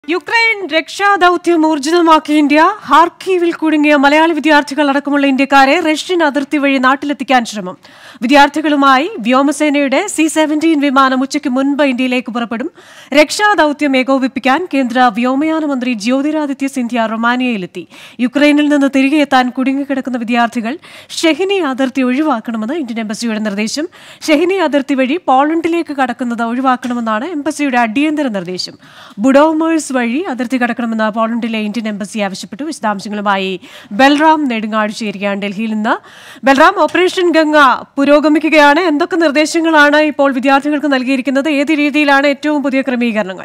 Ukraine രക്ഷാദൌത്യം ഊർജിതമാക്കിയ India ഹാർക്കീവിൽ കുടുങ്ങിയ മലയാളി വിദ്യാർത്ഥികൾ അടക്കമുള്ള ഇന്ത്യക്കാരെ റഷ്യൻ അതിർത്തി വഴി നാട്ടിലെത്തിക്കാൻ ശ്രമം വിദ്യാർത്ഥികളുമായി വ്യോമസേനയുടെ സി സെവൻറ്റീൻ വിമാനം ഉച്ചയ്ക്ക് മുൻപ് ഇന്ത്യയിലേക്ക് പുറപ്പെടും രക്ഷാദൌത്യം ഏകോപിപ്പിക്കാൻ കേന്ദ്ര വ്യോമയാന മന്ത്രി ജ്യോതിരാദിത്യ സിന്ധ്യ റൊമാനിയയിലെത്തി യുക്രൈനിൽ നിന്ന് തിരികെ എത്താൻ കുടുങ്ങിക്കിടക്കുന്ന വിദ്യാർത്ഥികൾ ഷെഹിനി അതിർത്തി ഒഴിവാക്കണമെന്ന് ഇന്ത്യൻ എംബസിയുടെ നിർദ്ദേശം ഷെഹിനി അതിർത്തി വഴി പോളണ്ടിലേക്ക് കടക്കുന്നത് ഒഴിവാക്കണമെന്നാണ് എംബസിയുടെ അടിയന്തര നിർദ്ദേശം ബുഡോമേഴ്സ് വഴി അതിർത്തി കടക്കണമെന്ന് പോളണ്ടിലെ ഇന്ത്യൻ എംബസി ആവശ്യപ്പെട്ടു വിശദാംശങ്ങളുമായി ബൽറാം നെടുങ്ങാട് ചേരുകയാണ് ഡൽഹിയിൽ നിന്ന് ബൽറാം ഓപ്പറേഷൻ ഗംഗ പുരോഗമിക്കുകയാണ് എന്തൊക്കെ നിർദ്ദേശങ്ങളാണ് ഇപ്പോൾ വിദ്യാർത്ഥികൾക്ക് നൽകിയിരിക്കുന്നത് ഏത് രീതിയിലാണ് ഏറ്റവും പുതിയ ക്രമീകരണങ്ങൾ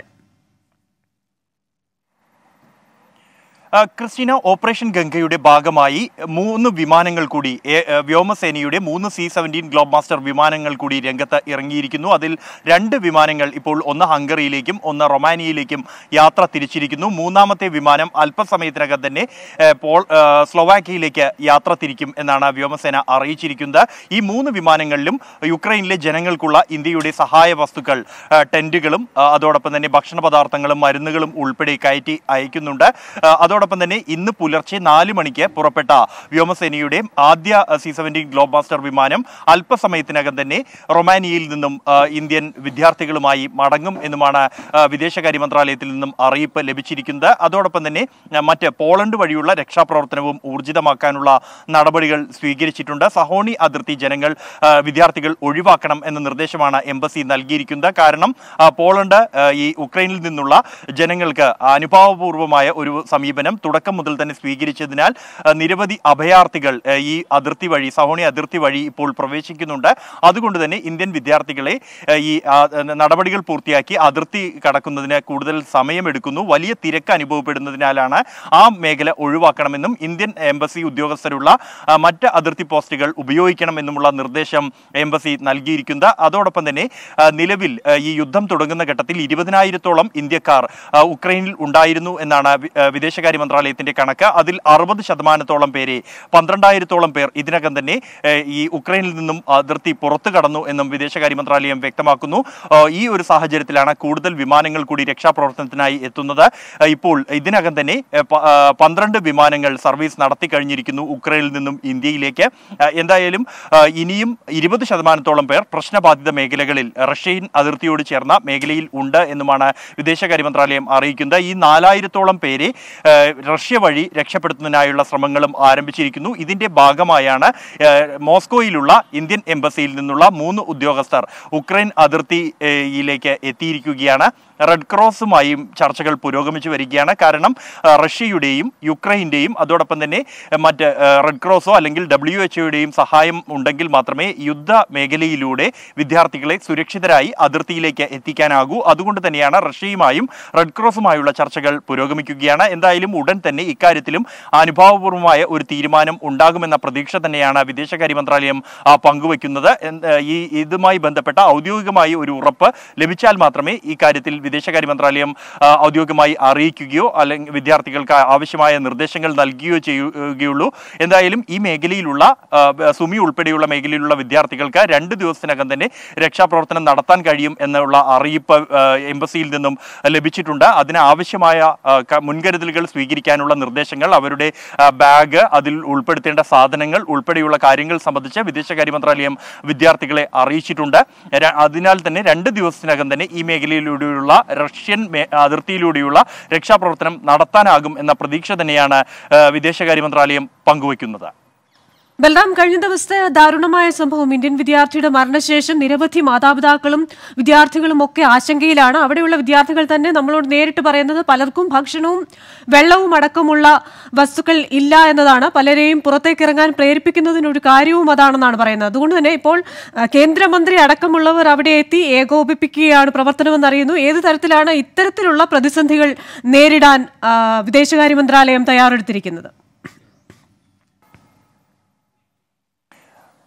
ആ, ക്രിസ്റ്റീന ഓപ്പറേഷൻ ഗംഗയുടെ ഭാഗമായി മൂന്ന് വിമാനങ്ങൾ കൂടി എ- എ, വ്യോമസേനയുടെ മൂന്ന് സി സെവൻറ്റീൻ ഗ്ലോബ് മാസ്റ്റർ വിമാനങ്ങൾ കൂടി രംഗത്ത് ഇറങ്ങിയിരിക്കുന്നു അതിൽ രണ്ട് വിമാനങ്ങൾ ഇപ്പോൾ ഒന്ന് ഹംഗറിയിലേക്കും ഒന്ന് റൊമാനിയയിലേക്കും യാത്ര തിരിച്ചിരിക്കുന്നു മൂന്നാമത്തെ വിമാനം അല്പസമയത്തിനകം തന്നെ ഏ, പോൾ ഏ, സ്ലൊവാക്യയിലേക്ക് യാത്ര തിരിക്കും എന്നാണ് വ്യോമസേന അറിയിച്ചിരിക്കുന്നത് ഈ മൂന്ന് വിമാനങ്ങളിലും യുക്രൈനിലെ ജനങ്ങൾക്കുള്ള ഇന്ത്യയുടെ സഹായ വസ്തുക്കൾ ആ, ടെന്റുകളും ആ, അതോടൊപ്പം തന്നെ ഭക്ഷണ പദാർത്ഥങ്ങളും മരുന്നുകളും ഉൾപ്പെടെ കയറ്റി അയക്കുന്നുണ്ട് ആ, അതോടൊപ്പം തന്നെ ഇന്ന് പുലർച്ചെ നാല് മണിക്ക് പുറപ്പെട്ട വ്യോമസേനയുടെ ആദ്യ സി സെവൻറ്റീൻ ഗ്ലോബ് മാസ്റ്റർ വിമാനം അല്പസമയത്തിനകം തന്നെ റൊമാനിയയിൽ നിന്നും ആ, ഇന്ത്യൻ വിദ്യാർത്ഥികളുമായി മടങ്ങും എന്നുമാണ് ആ, വിദേശകാര്യ മന്ത്രാലയത്തിൽ നിന്നും അറിയിപ്പ് ലഭിച്ചിരിക്കുന്നത് അതോടൊപ്പം തന്നെ ആ, മറ്റ് പോളണ്ട് വഴിയുള്ള രക്ഷാപ്രവർത്തനവും ഊർജിതമാക്കാനുള്ള നടപടികൾ സ്വീകരിച്ചിട്ടുണ്ട് സഹോണി അതിർത്തി ജനങ്ങൾ ആ, വിദ്യാർത്ഥികൾ ഒഴിവാക്കണം എന്ന നിർദ്ദേശമാണ് എംബസി നൽകിയിരിക്കുന്നത് കാരണം ആ, പോളണ്ട് ആ, ഈ ഉക്രൈനിൽ നിന്നുള്ള ജനങ്ങൾക്ക് അനുഭാവപൂർവമായ ഒരു സമീപനം തുടക്കം മുതൽ തന്നെ സ്വീകരിച്ചതിനാൽ ആ, നിരവധി അഭയാർത്ഥികൾ ആ, ഈ അതിർത്തി വഴി സഹോണി അതിർത്തി വഴി ഇപ്പോൾ പ്രവേശിക്കുന്നുണ്ട് അതുകൊണ്ട് തന്നെ ഇന്ത്യൻ വിദ്യാർത്ഥികളെ ആ, ഈ ആ, നടപടികൾ പൂർത്തിയാക്കി അതിർത്തി കടക്കുന്നതിന് കൂടുതൽ സമയമെടുക്കുന്നു വലിയ തിരക്ക് അനുഭവപ്പെടുന്നതിനാലാണ് ആ മേഖല ഒഴിവാക്കണമെന്നും ഇന്ത്യൻ എംബസി ഉദ്യോഗസ്ഥരുള്ള ആ, മറ്റ് അതിർത്തി പോസ്റ്റുകൾ ഉപയോഗിക്കണമെന്നുമുള്ള നിർദ്ദേശം എംബസി നൽകിയിരിക്കുന്നത് അതോടൊപ്പം തന്നെ ആ, നിലവിൽ ആ, ഈ യുദ്ധം തുടങ്ങുന്ന ഘട്ടത്തിൽ ഇരുപതിനായിരത്തോളം ഇന്ത്യക്കാർ ആ, ഉക്രൈനിൽ ഉണ്ടായിരുന്നു എന്നാണ് വി- ആ, വിദേശകാര്യ മന്ത്രാലയത്തിന്റെ കണക്ക് അതിൽ അറുപത് ശതമാനത്തോളം പേരെ പന്ത്രണ്ടായിരത്തോളം പേർ ഇതിനകം തന്നെ ഏ, ഈ ഉക്രൈനിൽ നിന്നും അതിർത്തി പുറത്തു കടന്നു എന്നും വിദേശകാര്യ മന്ത്രാലയം വ്യക്തമാക്കുന്നു ആ, ഈ ഒരു സാഹചര്യത്തിലാണ് കൂടുതൽ വിമാനങ്ങൾ കൂടി രക്ഷാപ്രവർത്തനത്തിനായി എത്തുന്നത് ആ, ഇപ്പോൾ ഇതിനകം തന്നെ ഏ, പ- ആ, പന്ത്രണ്ട് വിമാനങ്ങൾ സർവീസ് നടത്തി കഴിഞ്ഞിരിക്കുന്നു ഉക്രൈനിൽ നിന്നും ഇന്ത്യയിലേക്ക് ആ, എന്തായാലും ആ, ഇനിയും ഇരുപത് ശതമാനത്തോളം പേർ പ്രശ്നബാധിത മേഖലകളിൽ റഷ്യൻ അതിർത്തിയോട് ചേർന്ന മേഖലയിൽ ഉണ്ട് എന്നുമാണ് വിദേശകാര്യ മന്ത്രാലയം അറിയിക്കുന്നത് ഈ നാലായിരത്തോളം പേരെ ആ, റഷ്യ വഴി രക്ഷപ്പെടുത്തുന്നതിനായുള്ള ശ്രമങ്ങളും ആരംഭിച്ചിരിക്കുന്നു ഇതിന്റെ ഭാഗമായാണ് ആ, മോസ്കോയിലുള്ള ഇന്ത്യൻ എംബസിയിൽ നിന്നുള്ള മൂന്ന് ഉദ്യോഗസ്ഥർ ഉക്രൈൻ അതിർത്തിയിലേക്ക് എത്തിയിരിക്കുകയാണ് റെഡ് ക്രോസുമായും ചർച്ചകൾ പുരോഗമിച്ചു വരികയാണ് കാരണം ആ, റഷ്യയുടെയും യുക്രൈൻ്റെയും അതോടൊപ്പം തന്നെ ആ, മറ്റ് ആ, റെഡ് ക്രോസോ അല്ലെങ്കിൽ ഡബ്ല്യു എച്ച്ഒയുടെയും സഹായം ഉണ്ടെങ്കിൽ മാത്രമേ യുദ്ധ മേഖലയിലൂടെ വിദ്യാർത്ഥികളെ സുരക്ഷിതരായി അതിർത്തിയിലേക്ക് എത്തിക്കാനാകൂ അതുകൊണ്ട് തന്നെയാണ് റഷ്യയുമായും റെഡ് ക്രോസുമായുള്ള ചർച്ചകൾ പുരോഗമിക്കുകയാണ് എന്തായാലും ഉടൻ തന്നെ ഇക്കാര്യത്തിലും അനുഭാവപൂർവമായ ഒരു തീരുമാനം ഉണ്ടാകുമെന്ന പ്രതീക്ഷ തന്നെയാണ് വിദേശകാര്യ മന്ത്രാലയം ആ, പങ്കുവയ്ക്കുന്നത് എന്ത്, ഈ ഇതുമായി ബന്ധപ്പെട്ട ഔദ്യോഗികമായി ഒരു ഉറപ്പ് ലഭിച്ചാൽ മാത്രമേ ഈ കാര്യത്തിൽ വിദേശകാര്യ മന്ത്രാലയം ആ, ഔദ്യോഗികമായി അറിയിക്കുകയോ അല്ലെങ്കിൽ വിദ്യാർത്ഥികൾക്ക് ആവശ്യമായ നിർദ്ദേശങ്ങൾ നൽകുകയോ ചെയ്യുകയുള്ളൂ എന്തായാലും ഈ മേഖലയിലുള്ള ആ, ബ- സുമി ഉൾപ്പെടെയുള്ള മേഖലയിലുള്ള വിദ്യാർത്ഥികൾക്ക് രണ്ട് ദിവസത്തിനകം തന്നെ രക്ഷാപ്രവർത്തനം നടത്താൻ കഴിയും എന്നുള്ള അറിയിപ്പ് ആ, എംബസിയിൽ നിന്നും ലഭിച്ചിട്ടുണ്ട് അതിന് ആവശ്യമായ ആ, ക- മുൻകരുതലുകൾ സ്വീകരിക്കാനുള്ള നിർദ്ദേശങ്ങൾ അവരുടെ ആ, ബാഗ് അതിൽ ഉൾപ്പെടുത്തേണ്ട സാധനങ്ങൾ ഉൾപ്പെടെയുള്ള കാര്യങ്ങൾ സംബന്ധിച്ച് വിദേശകാര്യ മന്ത്രാലയം വിദ്യാർത്ഥികളെ അറിയിച്ചിട്ടുണ്ട് ര- അതിനാൽ തന്നെ രണ്ട് ദിവസത്തിനകം തന്നെ ഈ മേഖലയിലൂടെയുള്ള റഷ്യൻ മേ- അതിർത്തിയിലൂടെയുള്ള രക്ഷാപ്രവർത്തനം നടത്താനാകും എന്ന പ്രതീക്ഷ തന്നെയാണ് ആ, വിദേശകാര്യ മന്ത്രാലയം പങ്കുവയ്ക്കുന്നത് ബൽറാം കഴിഞ്ഞ ദിവസത്തെ ദാരുണമായ സംഭവം ഇന്ത്യൻ വിദ്യാർത്ഥിയുടെ മരണശേഷം നിരവധി മാതാപിതാക്കളും വിദ്യാർത്ഥികളും ഒക്കെ ആശങ്കയിലാണ് അവിടെയുള്ള വിദ്യാർത്ഥികൾ തന്നെ നമ്മളോട് നേരിട്ട് പറയുന്നത് പലർക്കും ഭക്ഷണവും വെള്ളവും അടക്കമുള്ള വസ്തുക്കൾ ഇല്ല എന്നതാണ് പലരെയും പുറത്തേക്ക് ഇറങ്ങാൻ പ്രേരിപ്പിക്കുന്നതിനൊരു കാര്യവും അതാണെന്നാണ് പറയുന്നത് അതുകൊണ്ട് തന്നെ ഇപ്പോൾ ആ, കേന്ദ്രമന്ത്രി അടക്കമുള്ളവർ അവിടെ എത്തി ഏകോപിപ്പിക്കുകയാണ് പ്രവർത്തനമെന്ന് അറിയുന്നു ഏത് തരത്തിലാണ് ഇത്തരത്തിലുള്ള പ്രതിസന്ധികൾ നേരിടാൻ ആ, വിദേശകാര്യ മന്ത്രാലയം തയ്യാറെടുത്തിരിക്കുന്നത്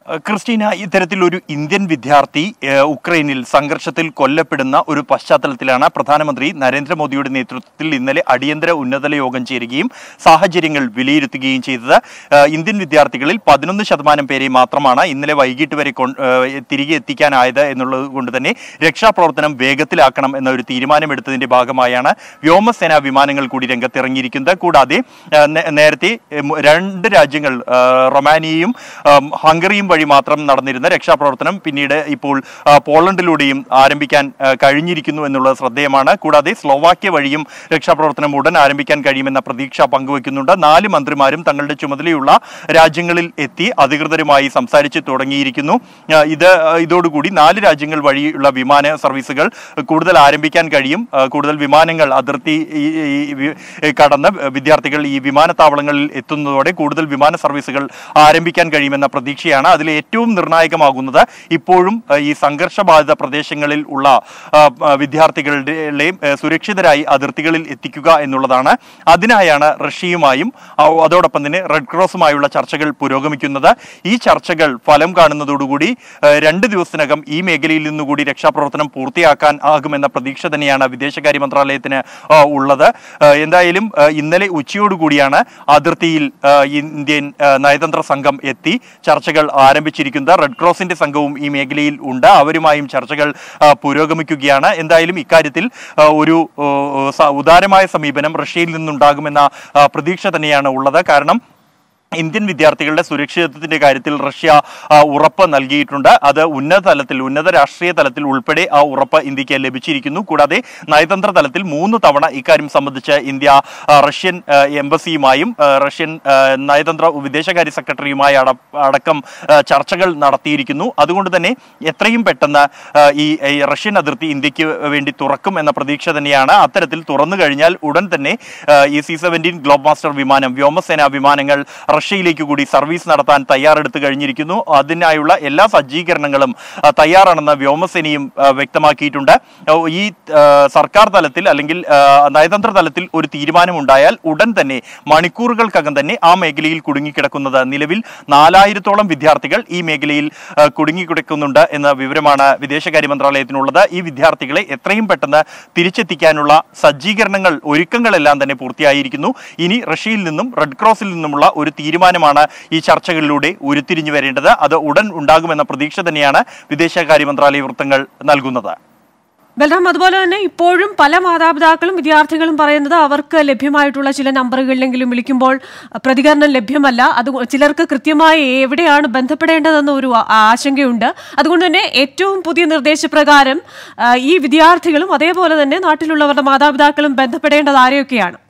ക്രിസ്റ്റീന ഇത്തരത്തിൽ ഒരു ഇന്ത്യൻ വിദ്യാർത്ഥി ഏഹ്, ഉക്രൈനിൽ സംഘർഷത്തിൽ കൊല്ലപ്പെടുന്ന ഒരു പശ്ചാത്തലത്തിലാണ് പ്രധാനമന്ത്രി നരേന്ദ്രമോദിയുടെ നേതൃത്വത്തിൽ ഇന്നലെ അടിയന്തര ഉന്നതല യോഗം ചേരുകയും സാഹചര്യങ്ങൾ വിലയിരുത്തുകയും ചെയ്തത് ഏഹ്, ഇന്ത്യൻ വിദ്യാർത്ഥികളിൽ പതിനൊന്ന് ശതമാനം പേരെ മാത്രമാണ് ഇന്നലെ വൈകിട്ട് വരെ കൊ- ഏഹ്, തിരികെ എത്തിക്കാനായത് എന്നുള്ളത് കൊണ്ട് തന്നെ രക്ഷാപ്രവർത്തനം വേഗത്തിലാക്കണം എന്ന ഒരു തീരുമാനമെടുത്തതിന്റെ ഭാഗമായാണ് വ്യോമസേനാ വിമാനങ്ങൾ കൂടി രംഗത്തിറങ്ങിയിരിക്കുന്നത് കൂടാതെ ഏഹ്, നേ- നേരത്തെ ഏഹ്, മു- രണ്ട് രാജ്യങ്ങൾ ഏഹ്, റൊമാനിയയും ഏഹ്, ഹംഗറിയും വഴി മാത്രം നടന്നിരുന്ന രക്ഷാപ്രവർത്തനം പിന്നീട് ഇപ്പോൾ ആ, പോളണ്ടിലൂടെയും ആരംഭിക്കാൻ ആ, കഴിഞ്ഞിരിക്കുന്നു എന്നുള്ളത് ശ്രദ്ധേയമാണ് കൂടാതെ സ്ലോവാക്യ വഴിയും രക്ഷാപ്രവർത്തനം ഉടൻ ആരംഭിക്കാൻ കഴിയുമെന്ന പ്രതീക്ഷ പങ്കുവയ്ക്കുന്നുണ്ട് നാല് മന്ത്രിമാരും തങ്ങളുടെ ചുമതലയുള്ള രാജ്യങ്ങളിൽ എത്തി അധികൃതരുമായി സംസാരിച്ച് തുടങ്ങിയിരിക്കുന്നു ആ, ഇത് ആ, ഇതോടുകൂടി നാല് രാജ്യങ്ങൾ വഴിയുള്ള വിമാന സർവീസുകൾ കൂടുതൽ ആരംഭിക്കാൻ കഴിയും ആ, കൂടുതൽ വിമാനങ്ങൾ അതിർത്തി ഈ- ഈ വി- കടന്ന് വിദ്യാർത്ഥികൾ ഈ വിമാനത്താവളങ്ങളിൽ എത്തുന്നതോടെ കൂടുതൽ വിമാന സർവീസുകൾ ആരംഭിക്കാൻ കഴിയുമെന്ന പ്രതീക്ഷയാണ് അതിൽ ഏറ്റവും നിർണായകമാകുന്നത് ഇപ്പോഴും ആ, ഈ സംഘർഷബാധിത പ്രദേശങ്ങളിൽ ഉള്ള ആ, ആ, വിദ്യാർത്ഥികളുടെയും ആ, സുരക്ഷിതരായി അതിർത്തികളിൽ എത്തിക്കുക എന്നുള്ളതാണ് അതിനായാണ് റഷ്യയുമായും ആ, അതോടൊപ്പം തന്നെ റെഡ് ക്രോസുമായുള്ള ചർച്ചകൾ പുരോഗമിക്കുന്നത് ഈ ചർച്ചകൾ ഫലം കാണുന്നതോടുകൂടി ആ, രണ്ട് ദിവസത്തിനകം ഈ മേഖലയിൽ നിന്നുകൂടി രക്ഷാപ്രവർത്തനം പൂർത്തിയാക്കാൻ ആകുമെന്ന പ്രതീക്ഷ തന്നെയാണ് വിദേശകാര്യ മന്ത്രാലയത്തിന് ആ, ഉള്ളത് ആ, എന്തായാലും ആ, ഇന്നലെ ഉച്ചയോടുകൂടിയാണ് അതിർത്തിയിൽ ആ, ഇന്ത്യൻ ആ, നയതന്ത്ര സംഘം എത്തി ചർച്ചകൾ ആരംഭിച്ചിരിക്കുന്നത് റെഡ് ക്രോസിന്റെ സംഘവും ഈ മേഖലയിൽ ഉണ്ട് അവരുമായും ചർച്ചകൾ ആ, പുരോഗമിക്കുകയാണ് എന്തായാലും ഇക്കാര്യത്തിൽ ആ, ഒരു ഓ, ഓ, സ- ഉദാരമായ സമീപനം റഷ്യയിൽ നിന്നുണ്ടാകുമെന്ന ആ, പ്രതീക്ഷ തന്നെയാണ് ഉള്ളത് കാരണം ഇന്ത്യൻ വിദ്യാർത്ഥികളുടെ സുരക്ഷിതത്വത്തിന്റെ കാര്യത്തിൽ റഷ്യ ആ, ഉറപ്പ് നൽകിയിട്ടുണ്ട് അത് ഉന്നത തലത്തിൽ ഉന്നത രാഷ്ട്രീയ തലത്തിൽ ഉൾപ്പെടെ ആ ഉറപ്പ് ഇന്ത്യക്ക് ലഭിച്ചിരിക്കുന്നു കൂടാതെ നയതന്ത്ര തലത്തിൽ മൂന്ന് തവണ ഇക്കാര്യം സംബന്ധിച്ച് ഇന്ത്യ ആ, റഷ്യൻ ആ, എംബസിയുമായും ആ, റഷ്യൻ ആ, നയതന്ത്ര വിദേശകാര്യ സെക്രട്ടറിയുമായി അട- അടക്കം ആ, ചർച്ചകൾ നടത്തിയിരിക്കുന്നു അതുകൊണ്ട് തന്നെ എത്രയും പെട്ടെന്ന് ആ, ഈ ഈ റഷ്യൻ അതിർത്തി ഇന്ത്യക്ക് വേണ്ടി തുറക്കും എന്ന പ്രതീക്ഷ തന്നെയാണ് അത്തരത്തിൽ തുറന്നു കഴിഞ്ഞാൽ ഉടൻ തന്നെ ആ, ഈ സി സെവൻറ്റീൻ ഗ്ലോബ് മാസ്റ്റർ വിമാനം വ്യോമസേനാ വിമാനങ്ങൾ റഷ്യയിലേക്ക് കൂടി സർവീസ് നടത്താൻ തയ്യാറെടുത്ത് കഴിഞ്ഞിരിക്കുന്നു അതിനായുള്ള എല്ലാ സജ്ജീകരണങ്ങളും ആ, തയ്യാറാണെന്ന് വ്യോമസേനയും ആ, വ്യക്തമാക്കിയിട്ടുണ്ട് ആ, ഈ ആ, സർക്കാർ തലത്തിൽ അല്ലെങ്കിൽ ആ, നയതന്ത്ര തലത്തിൽ ഒരു തീരുമാനമുണ്ടായാൽ ഉടൻ തന്നെ മണിക്കൂറുകൾക്കകം തന്നെ ആ മേഖലയിൽ കുടുങ്ങിക്കിടക്കുന്നത് നിലവിൽ നാലായിരത്തോളം വിദ്യാർത്ഥികൾ ഈ മേഖലയിൽ ആ, കുടുങ്ങിക്കിടക്കുന്നുണ്ട് എന്ന വിവരമാണ് വിദേശകാര്യ മന്ത്രാലയത്തിനുള്ളത് ഈ വിദ്യാർത്ഥികളെ എത്രയും പെട്ടെന്ന് തിരിച്ചെത്തിക്കാനുള്ള സജ്ജീകരണങ്ങൾ ഒരുക്കങ്ങളെല്ലാം തന്നെ പൂർത്തിയായിരിക്കുന്നു ഇനി റഷ്യയിൽ നിന്നും റെഡ് ക്രോസിൽ നിന്നുമുള്ള ഒരു തീരുമാനമാണ് ഈ ചർച്ചകളിലൂടെ ഉരുത്തിരിഞ്ഞു വരേണ്ടത് അത് ഉടൻ ഉണ്ടാകുമെന്ന പ്രതീക്ഷ തന്നെയാണ് വിദേശകാര്യ മന്ത്രാലയ വൃത്തങ്ങൾ നൽകുന്നത് ബലറാം അതുപോലെ തന്നെ ഇപ്പോഴും പല മാതാപിതാക്കളും വിദ്യാർത്ഥികളും പറയുന്നത് അവർക്ക് ലഭ്യമായിട്ടുള്ള ചില നമ്പറുകളിലെങ്കിലും വിളിക്കുമ്പോൾ പ്രതികരണം ലഭ്യമല്ല അത് ചിലർക്ക് കൃത്യമായി എവിടെയാണ് ബന്ധപ്പെടേണ്ടതെന്ന ഒരു ആ- ആശങ്കയുണ്ട് അതുകൊണ്ട് തന്നെ ഏറ്റവും പുതിയ നിർദ്ദേശപ്രകാരം ആ, ഈ വിദ്യാർത്ഥികളും അതേപോലെ തന്നെ നാട്ടിലുള്ളവരുടെ മാതാപിതാക്കളും ബന്ധപ്പെടേണ്ടത് ആരെയൊക്കെയാണ്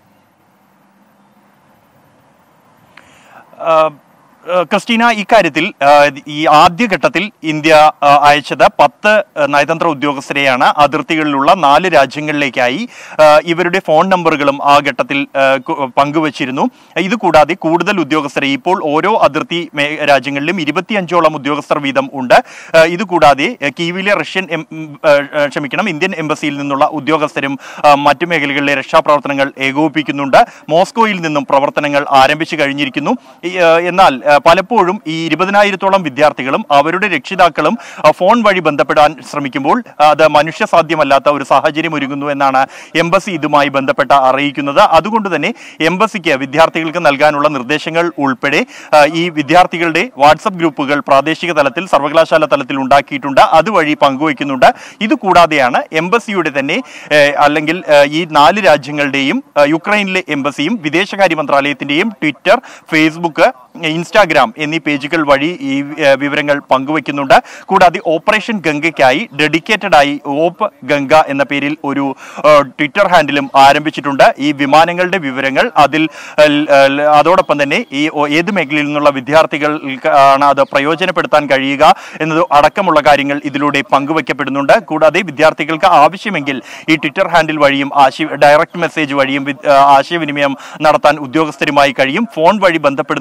ആ, ആ, ക്രിസ്റ്റീന ഇക്കാര്യത്തിൽ ആ, ഈ ആദ്യഘട്ടത്തിൽ ഇന്ത്യ ആ, അയച്ചത് പത്ത് ആ, നയതന്ത്ര ഉദ്യോഗസ്ഥരെയാണ് അതിർത്തികളിലുള്ള നാല് രാജ്യങ്ങളിലേക്കായി ആ, ഇവരുടെ ഫോൺ നമ്പറുകളും ആ ഘട്ടത്തിൽ ആ, കു- പങ്കുവച്ചിരുന്നു ഇത് കൂടാതെ കൂടുതൽ ഉദ്യോഗസ്ഥരെ ഇപ്പോൾ ഓരോ അതിർത്തി മേ- രാജ്യങ്ങളിലും ഇരുപത്തിയഞ്ചോളം ഉദ്യോഗസ്ഥർ വീതം ഉണ്ട് ആ, ഇത് കൂടാതെ ആ, കീവിലെ റഷ്യൻ എം- ഉം, ആ, ആ, ക്ഷമിക്കണം ഇന്ത്യൻ എംബസിയിൽ നിന്നുള്ള ഉദ്യോഗസ്ഥരും ആ, മറ്റു മേഖലകളിലെ രക്ഷാപ്രവർത്തനങ്ങൾ ഏകോപിപ്പിക്കുന്നുണ്ട് മോസ്കോയിൽ നിന്നും പ്രവർത്തനങ്ങൾ ആരംഭിച്ചു കഴിഞ്ഞിരിക്കുന്നു ഈ, ആ, എന്നാൽ ആ, പലപ്പോഴും ഈ ഇരുപതിനായിരത്തോളം വിദ്യാർത്ഥികളും അവരുടെ രക്ഷിതാക്കളും ആ, ഫോൺ വഴി ബന്ധപ്പെടാൻ ശ്രമിക്കുമ്പോൾ ആ, അത് മനുഷ്യസാധ്യമല്ലാത്ത ഒരു സാഹചര്യം ഒരുങ്ങുന്നു എന്നാണ് എംബസി ഇതുമായി ബന്ധപ്പെട്ട അറിയിക്കുന്നത് അതുകൊണ്ട് തന്നെ എംബസിക്ക് വിദ്യാർത്ഥികൾക്ക് നൽകാനുള്ള നിർദ്ദേശങ്ങൾ ഉൾപ്പെടെ ആ, ഈ വിദ്യാർത്ഥികളുടെ വാട്സപ്പ് ഗ്രൂപ്പുകൾ പ്രാദേശിക തലത്തിൽ സർവകലാശാല തലത്തിൽ ഉണ്ടാക്കിയിട്ടുണ്ട് അതുവഴി പങ്കുവയ്ക്കുന്നുണ്ട് ഇത് കൂടാതെയാണ് എംബസിയുടെ തന്നെ ഏഹ്, അല്ലെങ്കിൽ ഏഹ്, ഈ നാല് രാജ്യങ്ങളുടെയും ഏഹ്, യുക്രൈനിലെ എംബസിയും വിദേശകാര്യ മന്ത്രാലയത്തിന്റെയും ട്വിറ്റർ ഫേസ്ബുക്ക് ഇൻസ്റ്റാഗ്രാം എന്നീ പേജുകൾ വഴി ഈ ഏഹ്, വിവരങ്ങൾ പങ്കുവയ്ക്കുന്നുണ്ട് കൂടാതെ ഓപ്പറേഷൻ ഗംഗയ്ക്കായി ഡെഡിക്കേറ്റഡ് ആയി ഓപ്പ് ഗംഗ എന്ന പേരിൽ ഒരു ഏഹ്, ട്വിറ്റർ ഹാൻഡിലും ആരംഭിച്ചിട്ടുണ്ട് ഈ വിമാനങ്ങളുടെ വിവരങ്ങൾ അതിൽ ഏഹ്, ഏഹ്, അതോടൊപ്പം തന്നെ ഈ ഓ- ഏത് മേഖലയിൽ നിന്നുള്ള വിദ്യാർത്ഥികൾക്ക് ആണ് അത് പ്രയോജനപ്പെടുത്താൻ കഴിയുക എന്നത് അടക്കമുള്ള കാര്യങ്ങൾ ഇതിലൂടെ പങ്കുവയ്ക്കപ്പെടുന്നുണ്ട് കൂടാതെ വിദ്യാർത്ഥികൾക്ക് ആവശ്യമെങ്കിൽ ഈ ട്വിറ്റർ ഹാൻഡിൽ വഴിയും ആശയ ഡയറക്റ്റ് മെസ്സേജ് വഴിയും വി- ആ, ആശയവിനിമയം നടത്താൻ ഉദ്യോഗസ്ഥരുമായി കഴിയും ഫോൺ വഴി ബന്ധപ്പെടുന്നതിനേക്കാൾ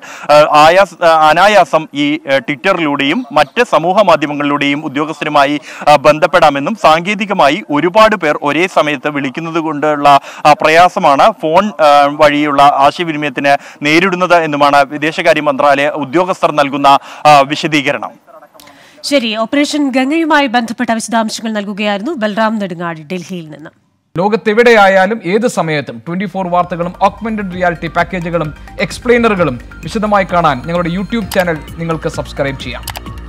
ആ, ആയാസ് ആ, അനായാസം ഈ ആ, ട്വിറ്ററിലൂടെയും മറ്റ് സമൂഹ മാധ്യമങ്ങളിലൂടെയും ഉദ്യോഗസ്ഥരുമായി ആ, ബന്ധപ്പെടാമെന്നും സാങ്കേതികമായി ഒരുപാട് പേർ ഒരേ സമയത്ത് വിളിക്കുന്നത് കൊണ്ടുള്ള ആ, പ്രയാസമാണ് ഫോൺ ആ, വഴിയുള്ള ആശയവിനിമയത്തിന് നേരിടുന്നത് എന്നുമാണ് വിദേശകാര്യ മന്ത്രാലയ ഉദ്യോഗസ്ഥർ നൽകുന്ന ആ, വിശദീകരണം ശരി ഓപ്പറേഷൻ ഗംഗയുമായി ബന്ധപ്പെട്ട വിശദാംശങ്ങൾ നൽകുകയായിരുന്നു ബൽറാം നെടുങ്ങാടി ഡൽഹിയിൽ നിന്ന് ലോകത്തെവിടെയായാലും ഏത് സമയത്തും ട്വന്റി ഫോർ വാർത്തകളും ഓഗ്മെന്റഡ് റിയാലിറ്റി പാക്കേജുകളും എക്സ്പ്ലെയിനറുകളും വിശദമായി കാണാൻ ഞങ്ങളുടെ യൂട്യൂബ് ചാനൽ നിങ്ങൾക്ക് സബ്സ്ക്രൈബ് ചെയ്യാം